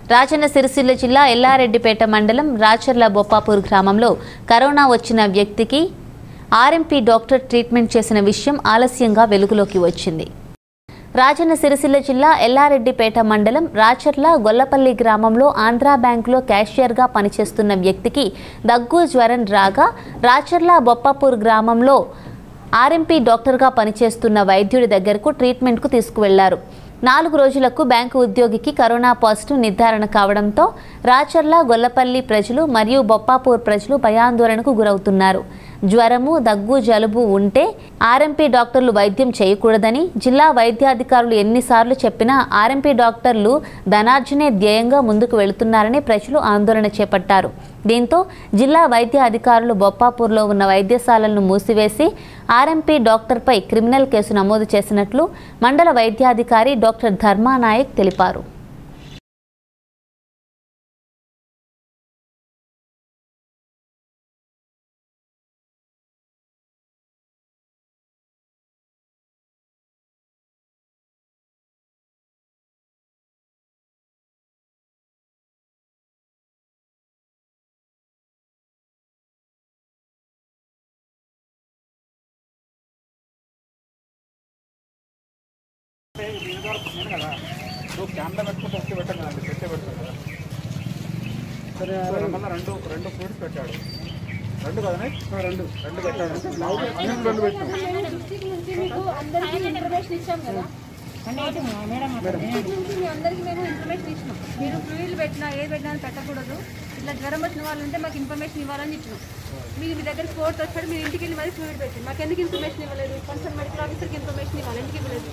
రాజన్న సిరిసిల్ల జిల్లా ఎల్లారెడ్డిపేట మండలం రాచర్ల బొప్పాపూర్ గ్రామంలో కరోనా వచ్చిన వ్యక్తికి ఆర్ఎంపీ డాక్టర్ ట్రీట్మెంట్ చేసిన విషయం ఆలస్యంగా వెలుగులోకి వచ్చింది రాజన్న సిరిసిల్ల జిల్లా ఎల్లారెడ్డిపేట మండలం రాచర్ల గొల్లపల్లి గ్రామంలో ఆంధ్రా బ్యాంకులో క్యాషియర్గా పనిచేస్తున్న వ్యక్తికి దగ్గు జ్వరం రాగా రాచర్ల బొప్పాపూర్ గ్రామంలో ఆర్ఎంపీ డాక్టర్గా పనిచేస్తున్న వైద్యుడి దగ్గరకు ట్రీట్మెంట్కు తీసుకువెళ్లారు నాలుగు రోజులకు బ్యాంకు ఉద్యోగికి కరోనా పాజిటివ్ నిర్ధారణ కావడంతో రాచర్ల గొల్లపల్లి ప్రజలు మరియు బొప్పాపూర్ ప్రజలు భయాందోళనకు గురవుతున్నారు జ్వరము దగ్గు జలుబు ఉంటే ఆర్ఎంపీ డాక్టర్లు వైద్యం చేయకూడదని జిల్లా వైద్యాధికారులు ఎన్నిసార్లు చెప్పినా ఆర్ఎంపీ డాక్టర్లు ధనార్జనే ధ్యేయంగా ముందుకు వెళుతున్నారని ప్రజలు ఆందోళన చేపట్టారు దీంతో జిల్లా వైద్య అధికారులు బొప్పాపూర్లో ఉన్న వైద్యశాలలను మూసివేసి ఆర్ఎంపీ డాక్టర్పై క్రిమినల్ కేసు నమోదు చేసినట్లు మండల వైద్యాధికారి డాక్టర్ ధర్మానాయక్ తెలిపారు నువ్వు క్యామ్లో పెట్టుకుంటే ఒకటి పెట్టాం కదండి పెట్టే పెడతాం కదా సరే మళ్ళీ రెండు రెండు ఫ్రూట్స్ పెట్టాడు రెండు కదనే రెండు రెండు పెట్టాడు మేము రెండు పెట్టాం డిస్ట్రిక్ట్ నుంచి మీకు అందరికీ ఇన్ఫర్మేషన్ ఇచ్చాం కదా డిస్ట్రిక్ట్ నుంచి మీ అందరికీ మేము ఇన్ఫర్మేషన్ ఇచ్చినాం మీరు ఫ్లూయిడ్ పెట్టినా ఏది పెట్టినా అని పెట్టకూడదు ఇట్లా జ్వరం వచ్చిన వాళ్ళు ఉంటే మాకు ఇన్ఫర్మేషన్ ఇవ్వాలని చెప్పినాం మీరు మీ దగ్గర ఫోర్త్ వచ్చాడు మీరు ఇంటికి వెళ్ళి మరి ఫ్లూయిడ్ పెట్టి మాకు ఎందుకు ఇన్ఫర్మేషన్ ఇవ్వలేదు కన్సర్న్ మెడికల్ ఆఫీసర్కి ఇన్ఫర్మేషన్ ఇవ్వాలి ఎందుకు ఇవ్వలేదు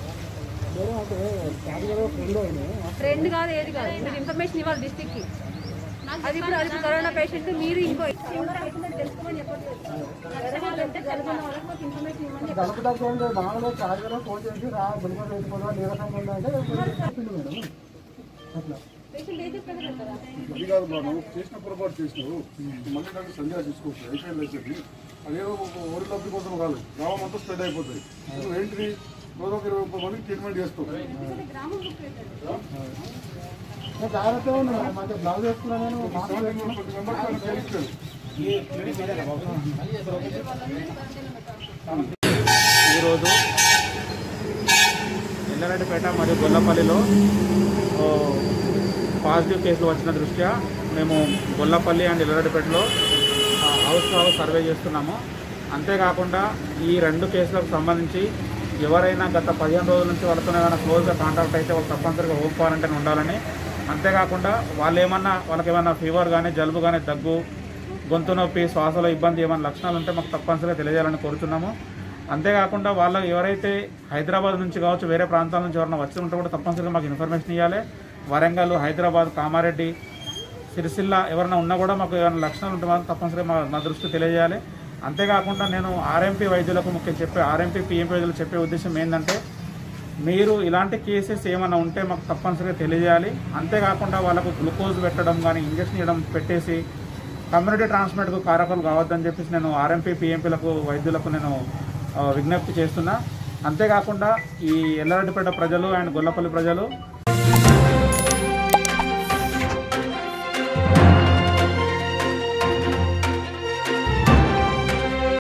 ఫ్రెండ్ కాదు ఏది కాదు మీరు ఇన్ఫర్మేషన్ ఇవ్వాలి డిస్ట్రిక్ట్కి అది ఇప్పుడు అది ఇప్పుడు కరోనా పేషెంట్ మీరు ఇంకో ఎవరో అవుతుందని తెలుసుకోమని చెప్పట్లేదు జ్వరం అంటే జలుబు ఉన్న వాళ్ళకి మాకు ఇన్ఫర్మేషన్ ఇవ్వమని చెప్పాలి. కలుపు తక్కువ బాగా చార్జర్ ఫోన్ చేసి రా గుల్కొండ వేసుకోవడం నీరసం ఉందా అంటే చెప్పిండు మేడం అట్లా పేషెంట్ ఏం చెప్పారు కదా అది కాదు బా నువ్వు చేసిన పొరపాటు చేసినావు మళ్ళీ నాకు సంజయ్ తీసుకోవచ్చు అయిపోయింది వచ్చేది అదేదో ఓడి లబ్ధి కోసం కాదు గ్రామం అంతా స్ప్రెడ్ అయిపోతుంది నువ్వు ఏంటిది రోజుకి ఇరవై ముప్పై మందికి ట్రీట్మెంట్ చేస్తావు నేను జాగ్రత్తగా ఉన్నాను మంచి బ్లౌజ్ వేసుకున్నా నేను మాస్క్ వేసుకున్నా. ప్రతి మెంబర్కి ఆయన చేయించాడు ఈరోజు ఎల్లారెడ్డిపేట మరియు గొల్లపల్లిలో ఓ, పాజిటివ్ కేసులు వచ్చిన దృష్ట్యా మేము గొల్లపల్లి అండ్ ఎల్లారెడ్డిపేటలో ఆ, హౌస్ టు హౌస్ సర్వే చేస్తున్నాము అంతేకాకుండా ఈ రెండు కేసులకు సంబంధించి ఎవరైనా గత పదిహేను రోజుల నుంచి వాళ్ళతో ఏమైనా క్లోజ్గా కాంటాక్ట్ అయితే వాళ్ళు తప్పనిసరిగా హోమ్ క్వారంటైన్ ఉండాలని అంతేకాకుండా వాళ్ళు ఏమన్నా వాళ్ళకి ఏమైనా ఫీవర్ కానీ జలుబు కానీ దగ్గు గొంతు నొప్పి శ్వాసలో ఇబ్బంది ఏమైనా లక్షణాలు ఉంటే మాకు తప్పనిసరిగా తెలియజేయాలని కోరుతున్నాము అంతేకాకుండా వాళ్ళు ఎవరైతే హైదరాబాద్ నుంచి కావచ్చు వేరే ప్రాంతాల నుంచి ఎవరైనా వచ్చి ఉంటే కూడా తప్పనిసరిగా మాకు ఇన్ఫర్మేషన్ ఇవ్వాలి వరంగల్ హైదరాబాద్ కామారెడ్డి సిరిసిల్ల ఎవరైనా ఉన్నా కూడా మాకు ఏమైనా లక్షణాలు ఉంటే మాత్రం తప్పనిసరిగా మా మా దృష్టి తెలియజేయాలి అంతేకాకుండా నేను ఆర్ఎంపీ వైద్యులకు ముఖ్యం చెప్పే ఆర్ఎంపీ పిఎంపీ వైద్యులకు చెప్పే ఉద్దేశం ఏంటంటే మీరు ఇలాంటి కేసెస్ ఏమైనా ఉంటే మాకు తప్పనిసరిగా తెలియజేయాలి అంతేకాకుండా వాళ్ళకు గ్లూకోజ్ పెట్టడం కానీ ఇంజక్షన్ ఇవ్వడం పెట్టేసి కమ్యూనిటీ ట్రాన్స్మిట్కు కారకులు కావద్దని చెప్పేసి నేను ఆర్ఎంపీ పిఎంపీలకు వైద్యులకు నేను ఆ, విజ్ఞప్తి చేస్తున్నా అంతేకాకుండా ఈ ఎల్లారెడ్డిపేట ప్రజలు అండ్ గొల్లపల్లి ప్రజలు